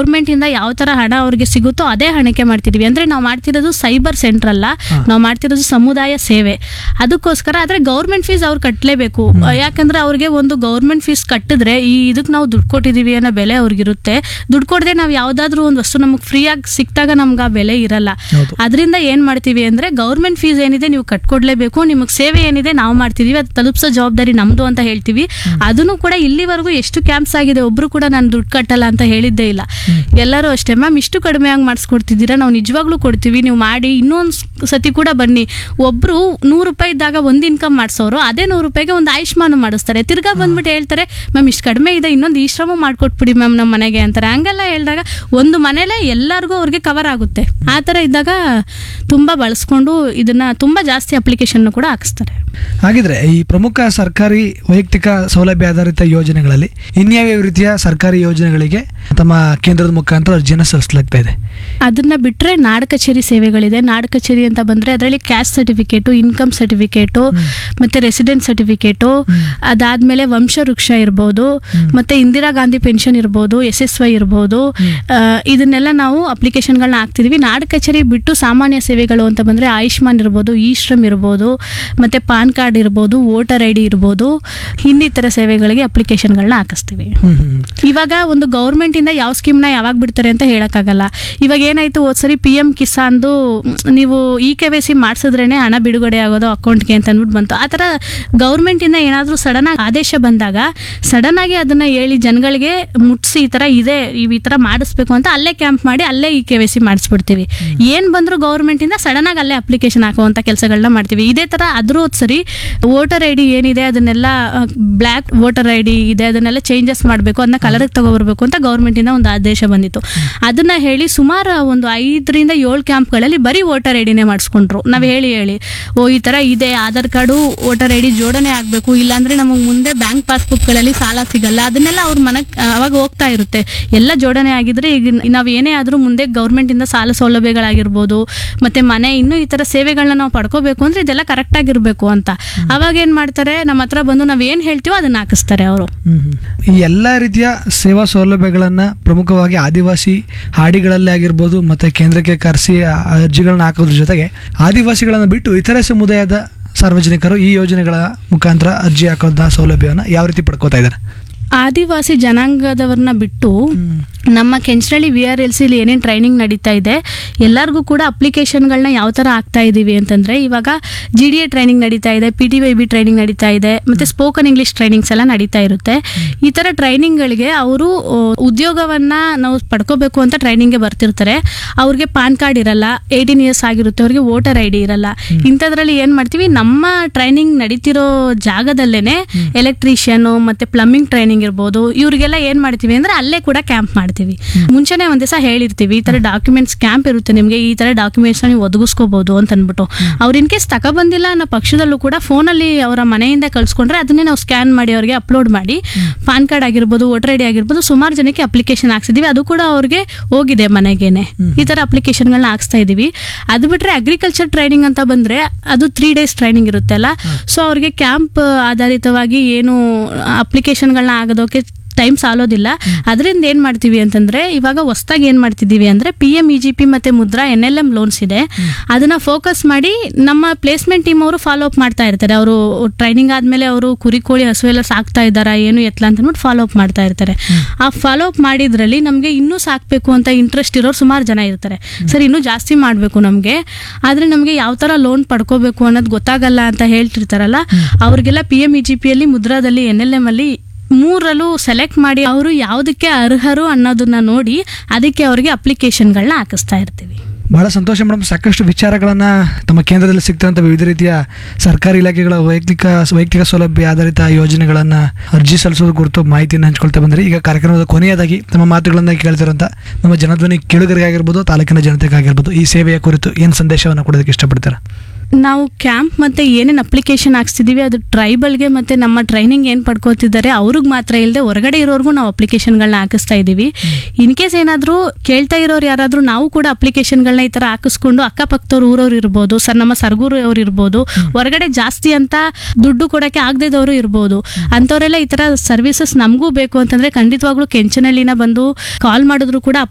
ಗೌರ್ಮೆಂಟಿಂದ ಯಾವ ಥರ ಹಣ ಅವ್ರಿಗೆ ಸಿಗುತ್ತೋ ಅದೇ ಹಣಕ್ಕೆ ಮಾಡ್ತಿದೀವಿ ಅಂದರೆ ನಾವು ಮಾಡ್ತಿರೋದು ಸೈಬರ್ ಸೆಂಟರ್ ಅಲ್ಲ ನಾವು ಮಾಡ್ತಿರೋದು ಸಮುದಾಯ ಸೇವೆ ಅದಕ್ಕೋಸ್ಕರ ಆದರೆ ಗೌರ್ಮೆಂಟ್ ಫೀಸ್ ಅವ್ರು ಕಟ್ಟಲೇಬೇಕು ಯಾಕಂದ್ರೆ ಅವ್ರಿಗೆ ಒಂದು ಗೌರ್ಮೆಂಟ್ ಫೀಸ್ ಕಟ್ಟಿದ್ರೆ ಈ ಇದಕ್ಕೆ ನಾವು ದುಡ್ಡು ಕೊಟ್ಟಿದ್ದೀವಿ ಅನ್ನೋ ಬೆಲೆ ಅವ್ರಿಗಿರುತ್ತೆ ದುಡ್ಡು ಕೊಡದೆ ನಾವು ಯಾವುದಾದ್ರೂ ಒಂದು ವಸ್ತು ನಮಗೆ ಫ್ರೀಯಾಗಿ ಸಿಕ್ತಾಗ ನಮ್ಗೆ ಆ ಬೆಲೆ ಇರಲ್ಲ ಹೌದು. ಅದರಿಂದ ಏನು ಮಾಡ್ತೀವಿ ಅಂದರೆ ಗೌರ್ಮೆಂಟ್ ಫೀಸ್ ಏನಿದೆ ನೀವು ಕಟ್ಕೊಡ್ಲೇಬೇಕು ನಿಮಗೆ ಸೇವೆ ಏನಿದೆ ನಾವು ಮಾಡ್ತಿದೀವಿ ಅದು ತಲುಪಿಸೋ ಜವಾಬ್ದಾರಿ ನಮ್ಮದು ಅಂತ ಹೇಳ್ತೀವಿ ಅದನ್ನು ಕೂಡ ಇಲ್ಲಿವರೆಗೂ ಎಷ್ಟು ಕ್ಯಾಂಪ್ಸ್ ಆಗಿದೆ ಒಬ್ರು ಕೂಡ ನಾನು ದುಡ್ಡು ಕಟ್ಟಲ್ಲ ಅಂತ ಹೇಳಿದ್ದೇ ಇಲ್ಲ ಎಲ್ಲರೂ ಅಷ್ಟೇ ಮ್ಯಾಮ್ ಇಷ್ಟು ಕಡಿಮೆ ಆಗಿ ಮಾಡಿಸ್ಕೊಡ್ತಿದ್ದೀರಾ ನಾವು ನಿಜವಾಗ್ಲೂ ಕೊಡ್ತೀವಿ ನೀವು ಮಾಡಿ ಇನ್ನೊಂದು ಸತಿ ಕೂಡ ಬನ್ನಿ ಒಬ್ರು ನೂರು ರೂಪಾಯಿ ಇದ್ದಾಗ ಒಂದು ಇನ್ಕಮ್ ಮಾಡಿಸೋರು ಅದೇ ನೂರು ರೂಪಾಯಿಗೆ ಒಂದು ಆಯುಷ್ಮಾನ ಮಾಡಿಸ್ತಾರೆ ತಿರ್ಗಾ ಬಂದ್ಬಿಟ್ಟು ಹೇಳ್ತಾರೆ ಮ್ಯಾಮ್ ಇಷ್ಟು ಕಡಿಮೆ ಇದೆ ಇನ್ನೊಂದು ಈ ಶ್ರಮ ಮಾಡ್ಕೊಟ್ಬಿಡಿ ಮ್ಯಾಮ್ ನಮ್ಮ ಮನೆಗೆ ಅಂತಾರೆ ಹಂಗೆಲ್ಲ ಹೇಳಿದಾಗ ಒಂದು ಮನೇಲೆ ಎಲ್ಲರಿಗೂ ಅವ್ರಿಗೆ ಕವರ್ ಆಗುತ್ತೆ ಆ ಥರ ಇದ್ದಾಗ ತುಂಬ ಬಳಸ್ಕೊಂಡು ಇದನ್ನ ತುಂಬ ಜಾಸ್ತಿ ಅಪ್ಲಿಕೇಶನ್ ಕೂಡ ಹಾಕಿಸ್ತಾರೆ ಹಾಗಿದ್ರೆ ಈ ಪ್ರಮುಖ ಸರ್ಕಾರಿ ವೈಯಕ್ತಿಕ ಸೌಲಭ್ಯ ಆಧಾರಿತ ಯೋಜನೆಗಳಲ್ಲಿ ಇನ್ಯಾವ್ಯಾವ ರೀತಿಯ ಸರ್ಕಾರಿ ಯೋಜನೆಗಳಿಗೆ ತಮ್ಮ ಕೇಂದ್ರದ ಮುಖಾಂತರ ಅರ್ಜಿಯನ್ನು ಸಲ್ಲಿಸಲಾಗ್ತಾ ಇದೆ ಅದನ್ನ ಬಿಟ್ಟರೆ ನಾಡ ಕಚೇರಿ ಸೇವೆಗಳಿದೆ ನಾಡ ಕಚೇರಿ ಅಂತ ಬಂದರೆ ಅದರಲ್ಲಿ ಕ್ಯಾಸ್ಟ್ ಸರ್ಟಿಫಿಕೇಟು ಇನ್ಕಮ್ ಸರ್ಟಿಫಿಕೇಟು ಮತ್ತು ರೆಸಿಡೆಂಟ್ ಸರ್ಟಿಫಿಕೇಟು ಅದಾದಮೇಲೆ ವಂಶವೃಕ್ಷ ಇರ್ಬೋದು ಮತ್ತು ಇಂದಿರಾ ಗಾಂಧಿ ಪೆನ್ಷನ್ ಇರ್ಬೋದು ಎಸ್ ಎಸ್ ವೈ ಇರ್ಬೋದು ಆ, ಇದನ್ನೆಲ್ಲ ನಾವು ಅಪ್ಲಿಕೇಶನ್ಗಳನ್ನ ಹಾಕ್ತಿದ್ವಿ ನಾಡ ಕಚೇರಿ ಬಿಟ್ಟು ಸಾಮಾನ್ಯ ಸೇವೆಗಳು ಅಂತ ಬಂದರೆ ಆಯುಷ್ಮಾನ್ ಇರ್ಬೋದು ಇ ಶ್ರಮ್ ಇರ್ಬೋದು ಮತ್ತು ಪಾನ್ ಕಾರ್ಡ್ ಇರ್ಬೋದು ವೋಟರ್ ಐ ಡಿ ಇರ್ಬೋದು ಇನ್ನಿತರ ಸೇವೆಗಳಿಗೆ ಅಪ್ಲಿಕೇಶನ್ಗಳನ್ನ ಹಾಕಿಸ್ತೀವಿ ಹ್ಮ್ ಹ್ಮ್ ಇವಾಗ ಒಂದು ಗೌರ್ಮೆಂಟ್ ಇಂದ ಯಾವ ಸ್ಕೀಮ್ನ ಯಾವಾಗ ಬಿಡ್ತಾರೆ ಅಂತ ಹೇಳಕ್ಕಾಗಲ್ಲ ಇವಾಗ ಏನಾಯ್ತು ಹೋದ್ಸರಿ ಪಿ ಎಂ ಕಿಸಾನ್ದು ಮ್, ನೀವು ಇ ಕೆ ವೈ ಸಿ ಮಾಡಿಸಿದ್ರೇನೆ ಹಣ ಬಿಡುಗಡೆ ಆಗೋದು ಅಕೌಂಟ್ಗೆ ಅಂತ ಅಂದ್ಬಿಟ್ಟು ಬಂತು ಆ ಥರ ಗೌರ್ಮೆಂಟ್ ಇಂದ ಏನಾದರೂ ಸಡನ್ ಆಗಿ ಆದೇಶ ಬಂದಾಗ ಸಡನ್ ಆಗಿ ಅದನ್ನ ಹೇಳಿ ಜನಗಳಿಗೆ ಮುಟ್ಸಿ ಈ ಥರ ಇದೆ ಇವ್ ಈ ಥರ ಮಾಡಿಸ್ಬೇಕು ಅಂತ ಅಲ್ಲೇ ಕ್ಯಾಂಪ್ ಮಾಡಿ ಅಲ್ಲೇ ಇ ಕೆ ವೈ ಸಿ ಮಾಡಿಸ್ಬಿಡ್ತೀವಿ ಏನ್ ಬಂದ್ರು ಗೌರ್ಮೆಂಟ್ ಇಂದ ಸಡನ್ ಆಗಿ ಅಲ್ಲೇ ಅಪ್ಲಿಕೇಶನ್ ಹಾಕುವಂತ ಕೆಲಸಗಳನ್ನ ಮಾಡ್ತೀವಿ ಇದೇ ತರ ಅದ್ರೂ ಸರಿ ವೋಟರ್ ಐ ಡಿ ಏನಿದೆ ಅದನ್ನೆಲ್ಲ ಬ್ಲ್ಯಾಕ್ ವೋಟರ್ ಐ ಡಿ ಇದೆ ಅದನ್ನೆಲ್ಲ ಚೇಂಜಸ್ ಮಾಡಬೇಕು ಅದನ್ನ ಕಲರ್ಗೆ ತಗೋಬರ್ಬೇಕು ಅಂತ ಗೌರ್ಮೆಂಟ್ ಇಂದ ಒಂದು ಆದೇಶ ಬಂದಿತ್ತು ಅದನ್ನ ಹೇಳಿ ಸುಮಾರು ಒಂದು ಐದರಿಂದ ಏಳು ಕ್ಯಾಂಪ್ಗಳಲ್ಲಿ ಬರೀ ವೋಟರ್ ಐ ಡಿನೇ ಮಾಡಿಸ್ಕೊಂಡ್ರು ನಾವು ಹೇಳಿ ಹೇಳಿ ಓ ಈ ತರ ಇದೆ Aadhaar card voter I D ಜೋಡಣೆ ಆಗಬೇಕು ಇಲ್ಲಾಂದ್ರೆ ನಮಗೆ ಮುಂದೆ ಬ್ಯಾಂಕ್ ಪಾಸ್ಬುಕ್ಗಳಲ್ಲಿ ಸಾಲ ಸಿಗಲ್ಲ ಅದನ್ನೆಲ್ಲ ಅವ್ರ ಮನಕ್ ಅವಾಗ ಹೋಗ್ತಾ ಇರುತ್ತೆ ಎಲ್ಲ ಜೋಡಣೆ ಆಗಿದ್ರೆ ಈಗ ನಾವು ಏನೇ ಆದ್ರೂ ಮುಂದೆ ಗೌರ್ಮೆಂಟ್ ಇಂದ ಸಾಲ ಸೌಲಭ್ಯಗಳಾಗಿರ್ಬೋದು ಮತ್ತೆ ಮನೆ ಇನ್ನೂ ಈ ತರ ಸೇವೆಗಳನ್ನ ನಾವು ಪಡ್ಕೋಬೇಕು ಅಂದ್ರೆ ಇದೆಲ್ಲ ಕರೆಕ್ಟ್ ಆಗಿರ್ಬೇಕು ಅಂತ ಅವಾಗ ಏನ್ ಮಾಡ್ತಾರೆ ನಮ್ಮ ಹತ್ರ ಬಂದು ನಾವ್ ಏನ್ ಹೇಳ್ತೀವೋ ಅದನ್ನ ಹಾಕಿಸ್ತಾರೆ ಅವರು ಹ್ಮ್ ಹ್ಮ್. ಈ ಎಲ್ಲ ರೀತಿಯ ಸೇವಾ ಸೌಲಭ್ಯಗಳನ್ನ ಪ್ರಮುಖವಾಗಿ ಆದಿವಾಸಿ ಹಾಡಿಗಳಲ್ಲಿ ಆಗಿರ್ಬೋದು ಮತ್ತೆ ಕೇಂದ್ರಕ್ಕೆ ಕರೆಸಿ ಅರ್ಜಿಗಳನ್ನ ಹಾಕೋದ್ರ ಜೊತೆಗೆ ಆದಿವಾಸಿಗಳನ್ನ ಬಿಟ್ಟು ಇತರೆ ಸಮುದಾಯದ ಸಾರ್ವಜನಿಕರು ಈ ಯೋಜನೆಗಳ ಮುಖಾಂತರ ಅರ್ಜಿ ಹಾಕೋಂಥ ಸೌಲಭ್ಯವನ್ನು ಯಾವ ರೀತಿ ಪಡ್ಕೋತಾ ಇದ್ದಾರೆ ಆದಿವಾಸಿ ಜನಾಂಗದವ್ರನ್ನ ಬಿಟ್ಟು ನಮ್ಮ ಕೆಂಚನಹಳ್ಳಿ ವಿ ಆರ್ ಎಲ್ ಸಿಲಿ ಏನೇನು ಟ್ರೈನಿಂಗ್ ನಡೀತಾ ಇದೆ ಎಲ್ಲರಿಗೂ ಕೂಡ ಅಪ್ಲಿಕೇಶನ್ಗಳನ್ನ ಯಾವ ಥರ ಆಗ್ತಾ ಇದ್ದೀವಿ ಅಂತಂದರೆ ಇವಾಗ ಜಿ ಡಿ ಎ ಟ್ರೈನಿಂಗ್ ನಡೀತಾ ಇದೆ P T Y B training ನಡೀತಾ ಇದೆ ಮತ್ತು ಸ್ಪೋಕನ್ ಇಂಗ್ಲೀಷ್ ಟ್ರೈನಿಂಗ್ಸ್ ಎಲ್ಲ ನಡೀತಾ ಇರುತ್ತೆ ಈ ಥರ ಟ್ರೈನಿಂಗ್ಗಳಿಗೆ ಅವರು ಉದ್ಯೋಗವನ್ನು ನಾವು ಪಡ್ಕೋಬೇಕು ಅಂತ ಟ್ರೈನಿಂಗ್ಗೆ ಬರ್ತಿರ್ತಾರೆ ಅವ್ರಿಗೆ ಪಾನ್ ಕಾರ್ಡ್ ಇರಲ್ಲ ಏಯ್ಟೀನ್ ಇಯರ್ಸ್ ಆಗಿರುತ್ತೆ ಅವ್ರಿಗೆ ವೋಟರ್ ಐ ಡಿ ಇರಲ್ಲ ಇಂಥದ್ರಲ್ಲಿ ಏನು ಮಾಡ್ತೀವಿ ನಮ್ಮ ಟ್ರೈನಿಂಗ್ ನಡೀತಿರೋ ಜಾಗದಲ್ಲೇನೆ ಎಲೆಕ್ಟ್ರಿಷಿಯನ್ ಮತ್ತೆ ಪ್ಲಂಬಿಂಗ್ ಟ್ರೈನಿಂಗ್ ಇರ್ಬೋದು ಇವ್ರಿಗೆಲ್ಲ ಏನ್ ಮಾಡ್ತೀವಿ ಅಂದ್ರೆ ಅಲ್ಲೇ ಕೂಡ ಕ್ಯಾಂಪ್ ಮಾಡ್ತೀವಿ ಮುಂಚೆನೆ ಒಂದ್ ದಿವಸ ಹೇಳಿರ್ತೀವಿ ಈ ತರ ಡಾಕ್ಯುಮೆಂಟ್ಸ್ ಕ್ಯಾಂಪ್ ಇರುತ್ತೆ ನಿಮಗೆ ಈ ತರ ಡಾಕ್ಯುಮೆಂಟ್ಸ್ ನೀವು ಒದಗಿಸ್ಕೋಬಹುದು ಅಂತ ಅಂದ್ಬಿಟ್ಟು ಅವ್ರ ಇನ್ ಕೇಸ್ ತಗೊಬಂದಿಲ್ಲ ಅನ್ನೋ ಪಕ್ಷದಲ್ಲೂ ಕೂಡ ಫೋನಲ್ಲಿ ಅವರ ಮನೆಯಿಂದ ಕಳ್ಸ್ಕೊಂಡ್ರೆ ಅದನ್ನೇ ನಾವು ಸ್ಕ್ಯಾನ್ ಮಾಡಿ ಅವ್ರಿಗೆ ಅಪ್ಲೋಡ್ ಮಾಡಿ ಪಾನ್ ಕಾರ್ಡ್ ಆಗಿರ್ಬೋದು ವೋಟರ್ ಐ ಡಿ ಆಗಿರ್ಬೋದು ಸುಮಾರು ಜನಕ್ಕೆ ಅಪ್ಲಿಕೇಶನ್ ಹಾಕ್ಸಿದೀವಿ ಅದು ಕೂಡ ಅವ್ರಿಗೆ ಹೋಗಿದೆ ಮನೆಗೇನೆ ಈ ತರ ಅಪ್ಲಿಕೇಶನ್ಗಳನ್ನ ಹಾಕ್ಸ್ತಾ ಇದೀವಿ ಅದು ಬಿಟ್ರೆ ಅಗ್ರಿಕಲ್ಚರ್ ಟ್ರೈನಿಂಗ್ ಅಂತ ಬಂದ್ರೆ ಅದು ತ್ರೀ ಡೇಸ್ ಟ್ರೈನಿಂಗ್ ಇರುತ್ತೆ ಅಲ್ಲ ಸೊ ಅವ್ರಿಗೆ ಕ್ಯಾಂಪ್ ಆಧಾರಿತವಾಗಿ ಏನು ಅಪ್ಲಿಕೇಶನ್ಗಳನ್ನ ಆಗೋದಕ್ಕೆ ಟೈಮ್ ಸಾಲೋದಿಲ್ಲ ಅದರಿಂದ ಏನ್ ಮಾಡ್ತೀವಿ ಅಂತಂದ್ರೆ ಇವಾಗ ಹೊಸ್ದಾಗಿ ಏನ್ ಮಾಡ್ತಿದೀವಿ ಅಂದ್ರೆ P M E G P ಮತ್ತೆ Mudra N L M loans ಇದೆ ಅದನ್ನ ಫೋಕಸ್ ಮಾಡಿ ನಮ್ಮ ಪ್ಲೇಸ್ಮೆಂಟ್ ಟೀಮ್ ಅವರು ಫಾಲೋ ಅಪ್ ಮಾಡ್ತಾ ಇರ್ತಾರೆ ಅವರು ಟ್ರೈನಿಂಗ್ ಆದ್ಮೇಲೆ ಅವರು ಕುರಿ ಕೋಳಿ ಹಸು ಎಲ್ಲ ಸಾಕ್ತಾ ಇದ್ದಾರಾ ಏನು ಎತ್ಲ ಅಂತ ಅಂದ್ಬಿಟ್ಟು ಫಾಲೋ ಅಪ್ ಮಾಡ್ತಾ ಇರ್ತಾರೆ ಆ ಫಾಲೋ ಅಪ್ ಮಾಡಿದ್ರಲ್ಲಿ ನಮಗೆ ಇನ್ನೂ ಸಾಕ್ಬೇಕು ಅಂತ ಇಂಟ್ರೆಸ್ಟ್ ಇರೋರು ಸುಮಾರು ಜನ ಇರ್ತಾರೆ ಸರ್ ಇನ್ನೂ ಜಾಸ್ತಿ ಮಾಡಬೇಕು ನಮಗೆ ಆದ್ರೆ ನಮಗೆ ಯಾವ ತರ ಲೋನ್ ಪಡ್ಕೋಬೇಕು ಅನ್ನೋದು ಗೊತ್ತಾಗಲ್ಲ ಅಂತ ಹೇಳ್ತಿರ್ತಾರಲ್ಲ ಅವ್ರಿಗೆಲ್ಲ ಪಿ ಎಂ ಇ ಜಿ ಪಿಯಲ್ಲಿ ಮುದ್ರಾದಲ್ಲಿ ಎನ್ ಎಲ್ ಎಂ ಅಲ್ಲಿ ಮೂರಲ್ಲೂ ಸೆಲೆಕ್ಟ್ ಮಾಡಿ ಅವರು ಯಾವುದಕ್ಕೆ ಅರ್ಹರು ಅನ್ನೋದನ್ನ ನೋಡಿ ಅದಕ್ಕೆ ಅವರಿಗೆ ಅಪ್ಲಿಕೇಶನ್ಗಳನ್ನ ಹಾಕಿಸ್ತಾ ಇರ್ತೀವಿ ಬಹಳ ಸಂತೋಷ ಮೇಡಮ್ ಸಾಕಷ್ಟು ವಿಚಾರಗಳನ್ನ ತಮ್ಮ ಕೇಂದ್ರದಲ್ಲಿ ಸಿಗ್ತಂತ ವಿವಿಧ ರೀತಿಯ ಸರ್ಕಾರಿ ಇಲಾಖೆಗಳ ವೈಯಕ್ತಿಕ ವೈಯಕ್ತಿಕ ಸೌಲಭ್ಯ ಆಧಾರಿತ ಯೋಜನೆಗಳನ್ನ ಅರ್ಜಿ ಸಲ್ಲಿಸೋದು ಕುರಿತು ಮಾಹಿತಿಯನ್ನು ಹಂಚ್ಕೊಳ್ತಾ ಬಂದ್ರಿ ಈಗ ಕಾರ್ಯಕ್ರಮದ ಕೊನೆಯದಾಗಿ ತಮ್ಮ ಮಾತುಗಳನ್ನ ಕೇಳ್ತಿರೋಂಥ ನಮ್ಮ ಜನಧ್ವನಿ ಕೇಳುಗರಿಗಾಗಿರ್ಬೋದು ತಾಲೂಕಿನ ಜನತೆಗಾಗಿರ್ಬೋದು ಈ ಸೇವೆಯ ಕುರಿತು ಏನು ಸಂದೇಶವನ್ನು ಕೊಡೋದಕ್ಕೆ ಇಷ್ಟಪಡ್ತೀರಾ ನಾವು ಕ್ಯಾಂಪ್ ಮತ್ತೆ ಏನೇನು ಅಪ್ಲಿಕೇಶನ್ ಹಾಕ್ಸ್ತಿದೀವಿ ಅದು ಟ್ರೈಬಲ್ಗೆ ಮತ್ತೆ ನಮ್ಮ ಟ್ರೈನಿಂಗ್ ಏನು ಪಡ್ಕೋತಿದ್ದಾರೆ ಅವ್ರಿಗೆ ಮಾತ್ರ ಇಲ್ಲದೆ ಹೊರಗಡೆ ಇರೋರ್ಗೂ ನಾವು ಅಪ್ಲಿಕೇಶನ್ಗಳನ್ನ ಹಾಕಿಸ್ತಾ ಇದ್ದೀವಿ ಇನ್ ಕೇಸ್ ಏನಾದರೂ ಕೇಳ್ತಾ ಇರೋರು ಯಾರಾದರೂ ನಾವು ಕೂಡ ಅಪ್ಲಿಕೇಶನ್ಗಳನ್ನ ಈ ಥರ ಹಾಕಿಸ್ಕೊಂಡು ಅಕ್ಕಪಕ್ಕದವ್ರು ಊರವ್ರು ಇರ್ಬೋದು ಸರ್ ನಮ್ಮ ಸರ್ಗೂರು ಅವ್ರು ಇರ್ಬೋದು ಹೊರಗಡೆ ಜಾಸ್ತಿ ಅಂತ ದುಡ್ಡು ಕೊಡೋಕ್ಕೆ ಆಗದೇದವರು ಇರ್ಬೋದು ಅಂಥವರೆಲ್ಲ ಈ ಥರ ಸರ್ವಿಸಸ್ ನಮಗೂ ಬೇಕು ಅಂತಂದ್ರೆ ಖಂಡಿತವಾಗ್ಲೂ ಕೆಂಚನಹಳ್ಳಿನ ಬಂದು ಕಾಲ್ ಮಾಡಿದ್ರು ಕೂಡ